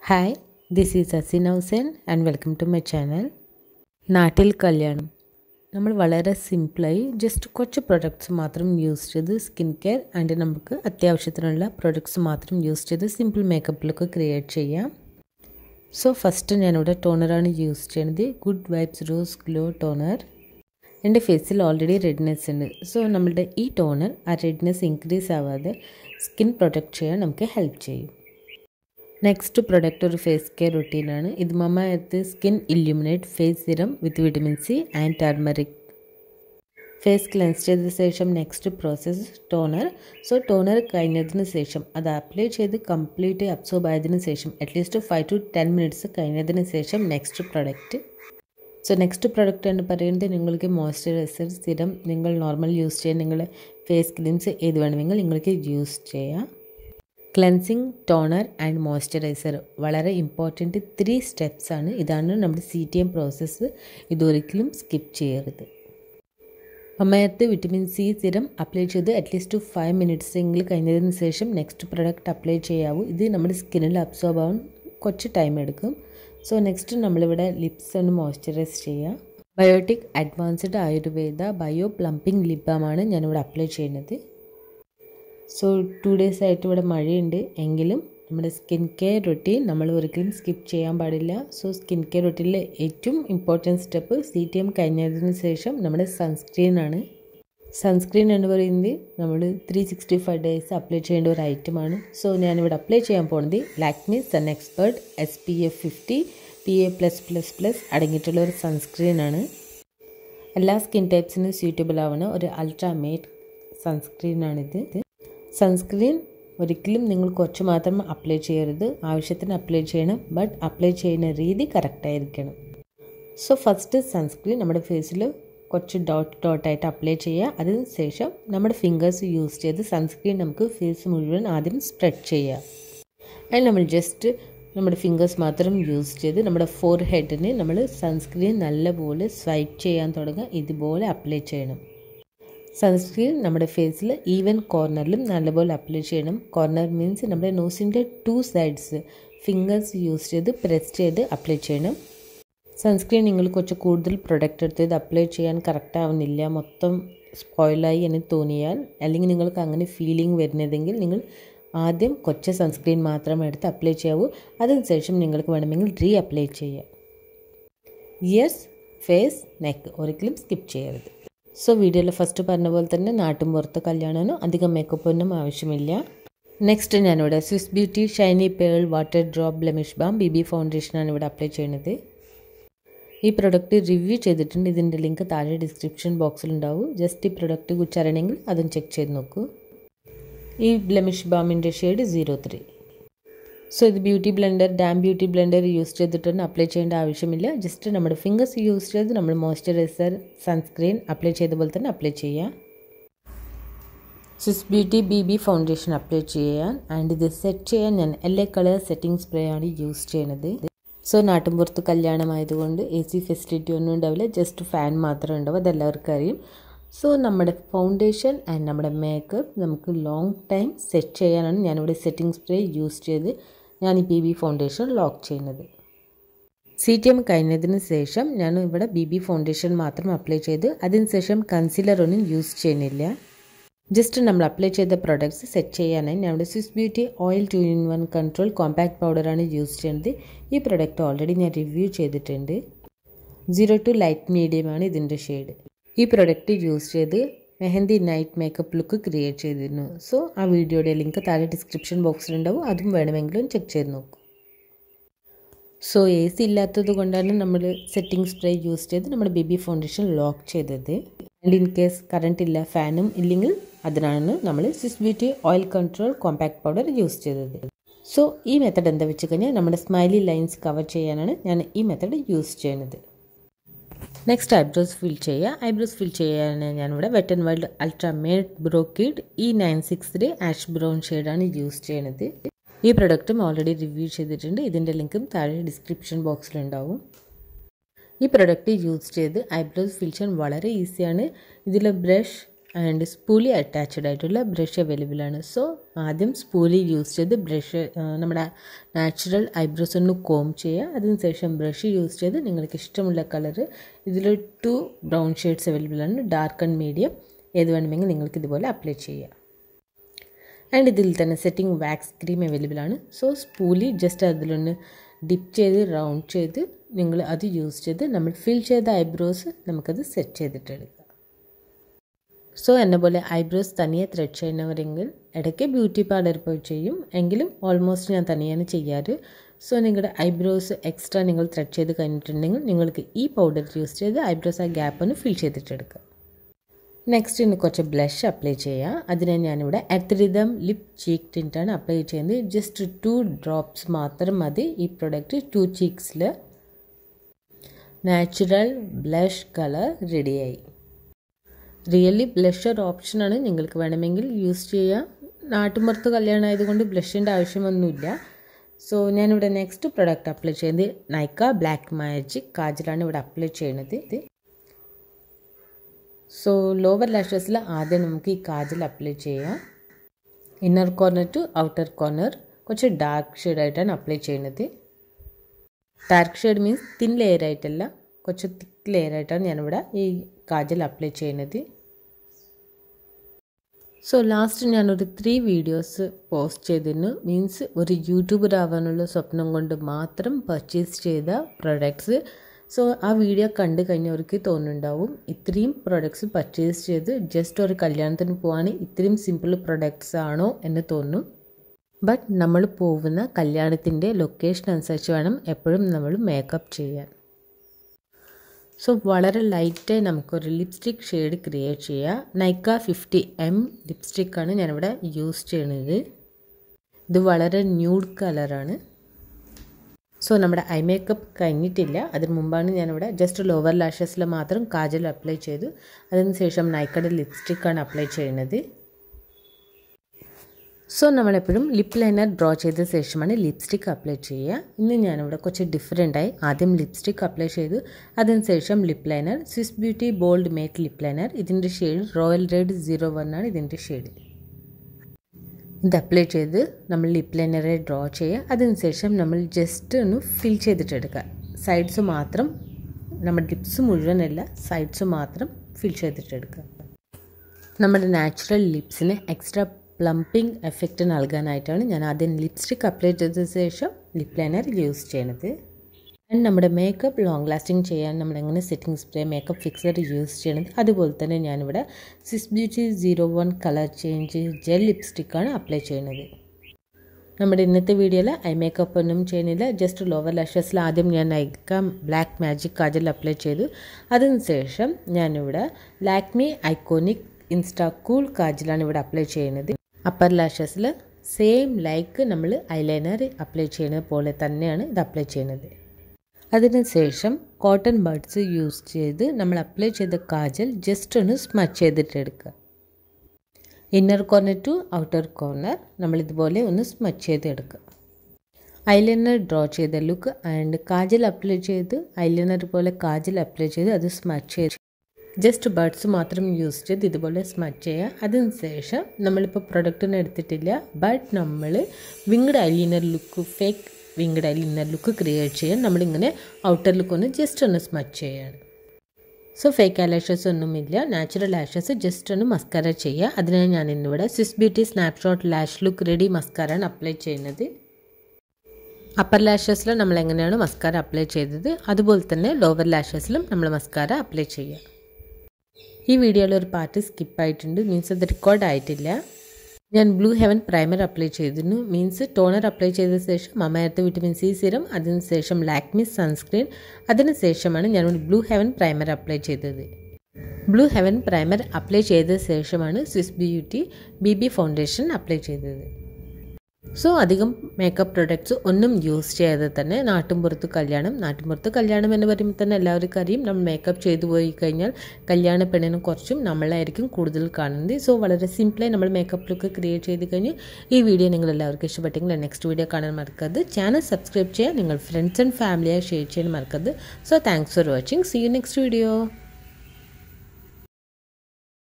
hi this is Asin Housan and welcome to my channel നാട്ടിൽ കല്യാണം നമ്മൾ വളരെ സിമ്പിളായി ജസ്റ്റ് കുറച്ച് പ്രൊഡക്ട്സ് മാത്രം യൂസ് ചെയ്ത് സ്കിൻ കെയർ ആൻഡ് നമുക്ക് അത്യാവശ്യത്തിനുള്ള പ്രൊഡക്ട്സ് മാത്രം യൂസ് ചെയ്ത് സിമ്പിൾ മേക്കപ്പ് ലുക്ക് ക്രിയേറ്റ് ചെയ്യാം സോ ഫസ്റ്റ് ഞാനിവിടെ ടോണറാണ് യൂസ് ചെയ്യുന്നത് good vibes rose glow toner എൻ്റെ ഫേസിൽ ഓൾറെഡി റെഡ്നെസ് ഉണ്ട് സോ നമ്മളുടെ ഈ ടോണർ ആ റെഡ്നെസ് ഇൻക്രീസ് ആവാതെ സ്കിൻ പ്രൊട്ടക്റ്റ് ചെയ്യാൻ നമുക്ക് ഹെൽപ്പ് ചെയ്യും നെക്സ്റ്റ് പ്രൊഡക്റ്റ് ഒരു ഫേസ് കെയർ റുട്ടീനാണ് ഇത് Mamaearth skin illuminate face serum with vitamin C and turmeric face cleanse ചെയ്ത ശേഷം next process toner so toner കഴിഞ്ഞതിന് ശേഷം അത് അപ്ലൈ ചെയ്ത് കംപ്ലീറ്റ് അബ്സോർബ് ആയതിനു ശേഷം at least five to ten minutes കഴിഞ്ഞതിന് ശേഷം next product so next product എന്ന് പറയുന്നത് നിങ്ങൾക്ക് മോയ്സ്ചറൈസർ സിറം നിങ്ങൾ നോർമൽ യൂസ് ചെയ്യാൻ നിങ്ങൾ ഫേസ് ക്രീംസ് ഏത് വേണമെങ്കിൽ നിങ്ങൾക്ക് യൂസ് ചെയ്യാം ക്ലെൻസിങ് ടോണർ ആൻഡ് മോയ്സ്ചറൈസർ വളരെ ഇമ്പോർട്ടൻറ്റ് ത്രീ സ്റ്റെപ്സ് ആണ് ഇതാണ് നമ്മുടെ സി ടി എം പ്രോസസ്സ് ഇതൊരിക്കലും സ്കിപ്പ് ചെയ്യരുത് Mamaearth vitamin C serum apply ചെയ്ത് അറ്റ്ലീസ്റ്റ് ഫൈവ് മിനിറ്റ്സ് എങ്കിലും കഴിഞ്ഞതിന് ശേഷം നെക്സ്റ്റ് പ്രൊഡക്റ്റ് അപ്ലൈ ചെയ്യാവൂ ഇത് നമ്മുടെ സ്കിന്നിൽ അബ്സോർബ് ആവാൻ കുറച്ച് ടൈം എടുക്കും സോ നെക്സ്റ്റ് നമ്മളിവിടെ ലിപ്സ് ഒന്ന് മോയ്സ്ചറൈസ് ചെയ്യുക Biotique advanced Ayurveda bio plumping lip ബാമാണ് ഞാനിവിടെ അപ്ലൈ ചെയ്യുന്നത് സോ ടു ഡേയ്സ് ആയിട്ട് ഇവിടെ മഴയുണ്ട് എങ്കിലും നമ്മുടെ സ്കിൻ കെയർ റൊട്ടീൻ നമ്മൾ ഒരിക്കലും സ്കിപ്പ് ചെയ്യാൻ പാടില്ല സോ സ്കിൻ കെയർ റൊട്ടീനിലെ ഏറ്റവും important step C T M കഴിഞ്ഞതിന് ശേഷം നമ്മുടെ സൺസ്ക്രീനാണ് സൺസ്ക്രീൻ എന്ന് പറയുന്നത് നമ്മൾ three sixty five days apply ചെയ്യേണ്ട ഒരു ഐറ്റമാണ് സോ ഞാനിവിടെ അപ്ലൈ ചെയ്യാൻ പോകുന്നത് Lakme sun expert S P F fifty P A plus plus plus അടങ്ങിയിട്ടുള്ള ഒരു സൺസ്ക്രീനാണ് എല്ലാ സ്കിൻ ടൈപ്സിനും സ്യൂട്ടബിൾ ആവുന്ന ഒരു അൾട്രാ മേറ്റ് സൺസ്ക്രീനാണിത് സൺസ്ക്രീൻ ഒരിക്കലും നിങ്ങൾ കുറച്ച് മാത്രം അപ്ലൈ ചെയ്യരുത് ആവശ്യത്തിന് അപ്ലൈ ചെയ്യണം ബട്ട് അപ്ലൈ ചെയ്യുന്ന രീതി കറക്റ്റായിരിക്കണം സോ ഫസ്റ്റ് സൺസ്ക്രീൻ നമ്മുടെ ഫേസിൽ കുറച്ച് ഡോട്ട് ഡോട്ടായിട്ട് അപ്ലൈ ചെയ്യുക അതിന് ശേഷം നമ്മുടെ ഫിംഗേഴ്സ് യൂസ് ചെയ്ത് സൺസ്ക്രീൻ നമുക്ക് ഫേസ് മുഴുവൻ ആദ്യം സ്പ്രെഡ് ചെയ്യുക അതിന് നമ്മൾ ജസ്റ്റ് നമ്മുടെ ഫിംഗേഴ്സ് മാത്രം യൂസ് ചെയ്ത് നമ്മുടെ ഫോർ ഹെഡിന് നമ്മൾ സൺസ്ക്രീൻ നല്ലപോലെ സ്വൈപ്പ് ചെയ്യാൻ തുടങ്ങുക ഇതുപോലെ അപ്ലൈ ചെയ്യണം സൺസ്ക്രീൻ നമ്മുടെ ഫേസിൽ ഈവൻ കോർണറിലും നല്ലപോലെ അപ്ലൈ ചെയ്യണം കോർണർ മീൻസ് നമ്മുടെ നോസിൻ്റെ ടു സൈഡ്സ് ഫിംഗേഴ്സ് യൂസ് ചെയ്ത് പ്രസ് ചെയ്ത് അപ്ലൈ ചെയ്യണം സൺസ്ക്രീൻ നിങ്ങൾ കുറച്ച് കൂടുതൽ പ്രൊഡക്റ്റ് എടുത്ത് ഇത് അപ്ലൈ ചെയ്യാൻ കറക്റ്റ് ആവുന്നില്ല മൊത്തം സ്പോയിലായി എന്ന് തോന്നിയാൽ അല്ലെങ്കിൽ നിങ്ങൾക്ക് അങ്ങനെ ഫീലിംഗ് വരുന്നതെങ്കിൽ നിങ്ങൾ ആദ്യം കൊച്ച സൺസ്ക്രീൻ മാത്രം എടുത്ത് അപ്ലൈ ചെയ്യാവൂ അതിനുശേഷം നിങ്ങൾക്ക് വേണമെങ്കിൽ റീ അപ്ലൈ ചെയ്യാം ഇയേഴ്സ് ഫേസ് നെക്ക് ഒരിക്കലും സ്കിപ്പ് ചെയ്യരുത് സോ വീഡിയോയിൽ ഫസ്റ്റ് പറഞ്ഞ പോലെ തന്നെ നാട്ടും പുറത്ത് കല്യാണമോ അധികം മേക്കപ്പ് ഒന്നും ആവശ്യമില്ല നെക്സ്റ്റ് ഞാനിവിടെ Swiss beauty shiny pearl water drop blemish balm B B ഫൗണ്ടേഷനാണ് ഇവിടെ അപ്ലൈ ചെയ്യുന്നത് ഈ പ്രൊഡക്റ്റ് റിവ്യൂ ചെയ്തിട്ടുണ്ട് ഇതിൻ്റെ ലിങ്ക് താഴെ ഡിസ്ക്രിപ്ഷൻ ബോക്സിൽ ഉണ്ടാവും ജസ്റ്റ് ഈ പ്രൊഡക്റ്റ് കുറിച്ച് അറിയണമെങ്കിൽ അതും ചെക്ക് ചെയ്ത് നോക്കൂ ഈ ബ്ലെമിഷ് ബാമിൻ്റെ ഷെയ്ഡ് സീറോ ത്രീ സോ ഇത് beauty blender damp beauty blender use ചെയ്തിട്ടൊന്നും അപ്ലൈ ചെയ്യേണ്ട ആവശ്യമില്ല ജസ്റ്റ് നമ്മുടെ ഫിംഗേഴ്സ് യൂസ് ചെയ്ത് നമ്മൾ മോയ്സ്ചറൈസർ സൺസ്ക്രീൻ അപ്ലൈ ചെയ്ത പോലെ തന്നെ അപ്ലൈ ചെയ്യാം Swiss beauty B B foundation apply ചെയ്യാൻ ആൻഡ് ഇത് സെറ്റ് ചെയ്യാൻ ഞാൻ L A colour setting spray ആണ് യൂസ് ചെയ്യുന്നത് സോ നാട്ടിൻപുറത്ത് കല്യാണമായതുകൊണ്ട് എ സി ഫെസിലിറ്റി ഒന്നും ഉണ്ടാവില്ല ജസ്റ്റ് ഫാൻ മാത്രമേ ഉണ്ടാവും അതെല്ലാവർക്കും അറിയും സോ നമ്മുടെ ഫൗണ്ടേഷൻ ആൻഡ് നമ്മുടെ മേക്കപ്പ് നമുക്ക് ലോങ് ടൈം സെറ്റ് ചെയ്യാനാണ് ഞാനിവിടെ സെറ്റിംഗ് സ്പ്രേ യൂസ് ചെയ്ത് ഞാൻ ഈ ബി ബി ഫൗണ്ടേഷൻ ലോക്ക് ചെയ്യുന്നത് സി ടി എം കഴിഞ്ഞതിന് ശേഷം ഞാൻ ഇവിടെ ബി ബി ഫൗണ്ടേഷൻ മാത്രം അപ്ലൈ ചെയ്ത് അതിനുശേഷം കൺസീലർ ഒന്നും യൂസ് ചെയ്യുന്നില്ല ജസ്റ്റ് നമ്മൾ അപ്ലൈ ചെയ്ത പ്രോഡക്ട്സ് സെറ്റ് ചെയ്യാനായി ഞാൻ ഇവിടെ Swiss beauty oil two in one control compact പൗഡറാണ് യൂസ് ചെയ്യുന്നത് ഈ പ്രൊഡക്റ്റ് ഓൾറെഡി ഞാൻ റിവ്യൂ ചെയ്തിട്ടുണ്ട് സീറോ ടു ലൈറ്റ് മീഡിയമാണ് ഇതിൻ്റെ ഷെയ്ഡ് ഈ പ്രൊഡക്റ്റ് യൂസ് ചെയ്ത് mehndi night makeup look create ചെയ്തിരുന്നു സോ ആ വീഡിയോയുടെ ലിങ്ക് താഴെ ഡിസ്ക്രിപ്ഷൻ ബോക്സിലുണ്ടാവും അതും വേണമെങ്കിലും ചെക്ക് ചെയ്ത് നോക്കൂ സോ എ സി ഇല്ലാത്തത് കൊണ്ടാണ് നമ്മൾ സെറ്റിംഗ് സ്പ്രേ യൂസ് ചെയ്ത് നമ്മുടെ ബേബി ഫൗണ്ടേഷൻ ലോക്ക് ചെയ്തത് ആൻഡ് ഇൻ കേസ് കറണ്ട് ഇല്ല ഫാനും ഇല്ലെങ്കിൽ അതിനാണ് നമ്മൾ Swiss beauty oil control compact powder use ചെയ്തത് സോ ഈ മെത്തഡ് എന്താ വെച്ച് കഴിഞ്ഞാൽ നമ്മുടെ സ്മൈലി ലൈൻസ് കവർ ചെയ്യാനാണ് ഞാൻ ഈ മെത്തഡ് യൂസ് ചെയ്യുന്നത് നെക്സ്റ്റ് ഐബ്രോസ് ഫിൽ ചെയ്യുക ഐബ്രോസ് ഫിൽ ചെയ്യാൻ ഞാനിവിടെ wet and wild ultimate brow kit ഈ nine six three ash brown ഷെയ്ഡാണ് യൂസ് ചെയ്യുന്നത് ഈ പ്രൊഡക്റ്റും ഓൾറെഡി റിവ്യൂ ചെയ്തിട്ടുണ്ട് ഇതിൻ്റെ ലിങ്കും താഴെ ഡിസ്ക്രിപ്ഷൻ ബോക്സിലുണ്ടാവും ഈ പ്രൊഡക്റ്റ് യൂസ് ചെയ്ത് ഐബ്രോസ് ഫിൽ ചെയ്യാൻ വളരെ ഈസിയാണ് ഇതിലെ ബ്രഷ് ആൻഡ് സ്പൂലി അറ്റാച്ച്ഡ് ആയിട്ടുള്ള ബ്രഷ് അവൈലബിൾ ആണ് സോ ആദ്യം സ്പൂലി യൂസ് ചെയ്ത് ബ്രഷ് നമ്മുടെ നാച്ചുറൽ ഐബ്രോസ് ഒന്ന് കോം ചെയ്യുക അതിനുശേഷം ബ്രഷ് യൂസ് ചെയ്ത് നിങ്ങൾക്ക് ഇഷ്ടമുള്ള കളർ ഇതിൽ ടു ബ്രൗൺ ഷെയ്ഡ്സ് അവൈലബിൾ ആണ് ഡാർക്ക് ആൻഡ് മീഡിയം ഏത് വേണമെങ്കിൽ നിങ്ങൾക്ക് ഇതുപോലെ അപ്ലൈ ചെയ്യാം ആൻഡ് ഇതിൽ തന്നെ സെറ്റിംഗ് വാക്സ് ക്രീം അവൈലബിൾ ആണ് സോ സ്പൂലി ജസ്റ്റ് അതിലൊന്ന് ഡിപ്പ് ചെയ്ത് റൗണ്ട് ചെയ്ത് നിങ്ങൾ അത് യൂസ് ചെയ്ത് നമ്മൾ ഫിൽ ചെയ്ത ഐബ്രോസ് നമുക്കത് സെറ്റ് ചെയ്തിട്ടെടുക്കാം സോ എന്നെ പോലെ ഐബ്രോസ് തനിയെ ത്രെഡ് ചെയ്യുന്നവരെങ്കിൽ ഇടയ്ക്ക് ബ്യൂട്ടി പാർലർ പോയി ചെയ്യും എങ്കിലും ഓൾമോസ്റ്റ് ഞാൻ തനിയാണ് ചെയ്യാറ് സോ നിങ്ങളുടെ ഐബ്രോസ് എക്സ്ട്രാ നിങ്ങൾ ത്രെഡ് ചെയ്ത് കഴിഞ്ഞിട്ടുണ്ടെങ്കിൽ നിങ്ങൾക്ക് ഈ പൗഡർ യൂസ് ചെയ്ത് ഐബ്രോസ് ആ ഗ്യാപ്പ് ഒന്ന് ഫിൽ ചെയ്തിട്ടെടുക്കാം നെക്സ്റ്റ് ഇനി കുറച്ച് ബ്ലഷ് അപ്ലൈ ചെയ്യാം അതിനെ ഞാനിവിടെ അത്രിതം ലിപ് ചീക്ക് ടിൻ്റാണ് അപ്ലൈ ചെയ്യുന്നത് ജസ്റ്റ് ടു ഡ്രോപ്സ് മാത്രം മതി ഈ പ്രൊഡക്റ്റ് ടു ചീക്സിൽ നാച്ചുറൽ ബ്ലഷ് കളർ റെഡിയായി റിയലി ബ്ലഷ് ഒരു ഓപ്ഷനാണ് നിങ്ങൾക്ക് വേണമെങ്കിൽ യൂസ് ചെയ്യാം നാട്ടുമ്പുറത്ത് കല്യാണം ആയതുകൊണ്ട് ബ്ലഷിൻ്റെ ആവശ്യമൊന്നുമില്ല സോ ഞാനിവിടെ നെക്സ്റ്റ് പ്രൊഡക്റ്റ് അപ്ലൈ ചെയ്യുന്നത് നൈക്ക ബ്ലാക്ക് മാജിക് കാജലാണ് ഇവിടെ അപ്ലൈ ചെയ്യുന്നത് ഇത് സോ ലോവർ ലാഷസിൽ ആദ്യം നമുക്ക് ഈ കാജൽ അപ്ലൈ ചെയ്യാം inner corner to outer corner കുറച്ച് ഡാർക്ക് ഷെയ്ഡായിട്ടാണ് അപ്ലൈ ചെയ്യുന്നത് dark shade means thin layer ആയിട്ടല്ല കുറച്ച് തിക്ക് ലെയർ ആയിട്ടാണ് ഞാനിവിടെ ഈ കാജൽ അപ്ലൈ ചെയ്യുന്നത് സോ ലാസ്റ്റ് ഞാനൊരു ത്രീ വീഡിയോസ് പോസ്റ്റ് ചെയ്തിരുന്നു മീൻസ് ഒരു യൂട്യൂബർ ആവാനുള്ള സ്വപ്നം കൊണ്ട് മാത്രം പർച്ചേസ് ചെയ്ത പ്രൊഡക്ട്സ് സോ ആ വീഡിയോ കണ്ടു കഴിഞ്ഞവർക്ക് തോന്നുന്നുണ്ടാവും ഇത്രയും പ്രൊഡക്ട്സ് പർച്ചേസ് ചെയ്ത് ജസ്റ്റ് ഒരു കല്യാണത്തിന് പോകാൻ ഇത്രയും സിമ്പിൾ പ്രൊഡക്ട്സ് ആണോ എന്ന് തോന്നും ബട്ട് നമ്മൾ പോകുന്ന കല്യാണത്തിൻ്റെ ലൊക്കേഷൻ അനുസരിച്ച് വേണം എപ്പോഴും നമ്മൾ മേക്കപ്പ് ചെയ്യാൻ സോ വളരെ ലൈറ്റായി നമുക്കൊരു ലിപ്സ്റ്റിക് ഷെയ്ഡ് ക്രിയേറ്റ് ചെയ്യാം നൈക്ക ഫിഫ്റ്റി എം ലിപ്സ്റ്റിക്കാണ് ഞാനിവിടെ യൂസ് ചെയ്യുന്നത് ഇത് വളരെ ന്യൂഡ് കളറാണ് സോ നമ്മുടെ ഐ മേക്കപ്പ് കഴിഞ്ഞിട്ടില്ല അതിന് മുമ്പാണ് ഞാനിവിടെ ജസ്റ്റ് ലോവർ ലാഷസിൽ മാത്രം കാജൽ അപ്ലൈ ചെയ്തു അതിനുശേഷം നൈക്കയുടെ ലിപ്സ്റ്റിക്കാണ് അപ്ലൈ ചെയ്യുന്നത് സോ നമ്മളെപ്പോഴും ലിപ്പ് ലൈനർ ഡ്രോ ചെയ്ത ശേഷമാണ് ലിപ്സ്റ്റിക് അപ്ലൈ ചെയ്യുക ഇന്ന് ഞാനിവിടെ കുറച്ച് ഡിഫറെൻ്റായി ആദ്യം ലിപ്സ്റ്റിക് അപ്ലൈ ചെയ്തു അതിനുശേഷം lip liner Swiss beauty bold make lip liner ഇതിൻ്റെ shade royal red zero one ആണ് ഇതിൻ്റെ ഷെയ്ഡ് ഇത് അപ്ലൈ ചെയ്ത് നമ്മൾ ലിപ്പ് ലൈനറെ ഡ്രോ ചെയ്യുക അതിനുശേഷം നമ്മൾ ജസ്റ്റ് ഒന്ന് ഫിൽ ചെയ്തിട്ടെടുക്കുക സൈഡ്സ് മാത്രം നമ്മുടെ ലിപ്സ് മുഴുവനല്ല സൈഡ്സ് മാത്രം ഫിൽ ചെയ്തിട്ടെടുക്കുക നമ്മുടെ നാച്ചുറൽ ലിപ്സിന് എക്സ്ട്രാ പ്ലംപിംഗ് എഫക്റ്റ് നൽകാനായിട്ടാണ് ഞാൻ ആദ്യം ലിപ്സ്റ്റിക് അപ്ലൈ ചെയ്ത ശേഷം ലിപ്പ് ലൈനർ യൂസ് ചെയ്യണത് ആൻഡ് നമ്മുടെ മേക്കപ്പ് ലോങ് ലാസ്റ്റിംഗ് ചെയ്യാൻ നമ്മൾ എങ്ങനെ setting spray makeup fixer use ചെയ്യണത് അതുപോലെ തന്നെ ഞാനിവിടെ Swiss beauty zero one colour change gel ലിപ്സ്റ്റിക്കാണ് അപ്ലൈ ചെയ്യുന്നത് നമ്മുടെ ഇന്നത്തെ വീഡിയോയിൽ ഐ മേക്കപ്പ് ഒന്നും ചെയ്യുന്നില്ല ജസ്റ്റ് ലോവർ ലാഷസിൽ ആദ്യം ഞാൻ Nykaa black magic kajal apply ചെയ്തു അതിനുശേഷം ഞാനിവിടെ ലാക്മി ഐക്കോണിക് ഇൻസ്റ്റാ കൂൾ കാജലാണ് ഇവിടെ അപ്ലൈ ചെയ്യുന്നത് അപ്പർ ലാഷസിൽ സെയിം ലൈക്ക് നമ്മൾ ഐലൈനർ അപ്ലൈ ചെയ്യുന്നത് പോലെ തന്നെയാണ് ഇത് അപ്ലൈ ചെയ്യുന്നത് അതിനുശേഷം കോട്ടൺ ബഡ്സ് യൂസ് ചെയ്ത് നമ്മൾ അപ്ലൈ ചെയ്ത കാജൽ ജസ്റ്റ് ഒന്ന് സ്മച്ച് ചെയ്തിട്ടെടുക്കുക inner corner to outer corner നമ്മൾ ഇതുപോലെ ഒന്ന് സ്മച്ച് ചെയ്തെടുക്കുക ഐലൈനർ ഡ്രോ ചെയ്ത ലുക്ക് ആൻഡ് കാജൽ അപ്ലൈ ചെയ്ത് ഐലൈനർ പോലെ കാജൽ അപ്ലൈ ചെയ്ത് അത് സ്മച്ച് ചെയ്ത് ജസ്റ്റ് ബഡ്സ് മാത്രം യൂസ് ചെയ്ത് ഇതുപോലെ സ്മച്ച് ചെയ്യുക അതിനുശേഷം നമ്മളിപ്പോൾ പ്രൊഡക്റ്റൊന്നും എടുത്തിട്ടില്ല ബട്ട് നമ്മൾ winged eyeliner look fake winged eyeliner look create ചെയ്യാൻ നമ്മളിങ്ങനെ ഔട്ടർ ലുക്ക് ഒന്ന് ജസ്റ്റ് ഒന്ന് സ്മച്ച് ചെയ്യാണ് സോ ഫേക്ക് ഐലാഷസ് ഒന്നുമില്ല നാച്ചുറൽ ലാഷസ് ജസ്റ്റ് ഒന്ന് മസ്കാര ചെയ്യുക അതിനാണ് ഞാൻ ഇന്നിവിടെ Swiss beauty snapshot lash look ready മസ്കാരാണ് അപ്ലൈ ചെയ്യുന്നത് അപ്പർ ലാഷസിൽ നമ്മൾ എങ്ങനെയാണ് മസ്കാര അപ്ലൈ ചെയ്തത് അതുപോലെ തന്നെ ലോവർ ലാഷസിലും നമ്മൾ മസ്കാര അപ്ലൈ ചെയ്യുക ഈ വീഡിയോയിൽ ഒരു പാർട്ട് സ്കിപ്പായിട്ടുണ്ട് മീൻസ് അത് റെക്കോർഡ് ആയിട്ടില്ല ഞാൻ ബ്ലൂ ഹെവൻ പ്രൈമർ അപ്ലൈ ചെയ്തിരുന്നു മീൻസ് ടോണർ അപ്ലൈ ചെയ്ത ശേഷം മമയർത്ത് വിറ്റമിൻ സി സിറം അതിനുശേഷം ലാക്മി സൺസ്ക്രീൻ അതിനുശേഷമാണ് ഞാൻ ബ്ലൂ ഹെവൻ പ്രൈമർ അപ്ലൈ ചെയ്തത് ബ്ലൂ ഹെവൻ പ്രൈമർ അപ്ലൈ ചെയ്ത ശേഷമാണ് Swiss beauty B B foundation apply ചെയ്തത് സോ അധികം മേക്കപ്പ് പ്രൊഡക്ട്സ് ഒന്നും യൂസ് ചെയ്യാതെ തന്നെ നാട്ടിൻപുറത്ത് കല്യാണം നാട്ടിൻപുറത്ത് കല്യാണം എന്ന് പറയുമ്പോൾ തന്നെ എല്ലാവർക്കും അറിയും നമ്മൾ മേക്കപ്പ് ചെയ്തു പോയി കഴിഞ്ഞാൽ കല്യാണ പെണ്ണിനെ കുറച്ചും നമ്മളായിരിക്കും കൂടുതൽ കാണുന്നത് സോ വളരെ സിമ്പിളായി നമ്മൾ മേക്കപ്പ് ലുക്ക് ക്രിയേറ്റ് ചെയ്ത് കഴിഞ്ഞ് ഈ വീഡിയോ നിങ്ങൾ എല്ലാവർക്കും ഇഷ്ടപ്പെട്ടെങ്കിൽ നെക്സ്റ്റ് വീഡിയോ കാണാൻ മറക്കരുത് ചാനൽ സബ്സ്ക്രൈബ് ചെയ്യാൻ നിങ്ങൾ ഫ്രണ്ട്സ് ആൻഡ് ഫാമിലിയായി ഷെയർ ചെയ്യാൻ മറക്കരുത് so thanks for watching see you next video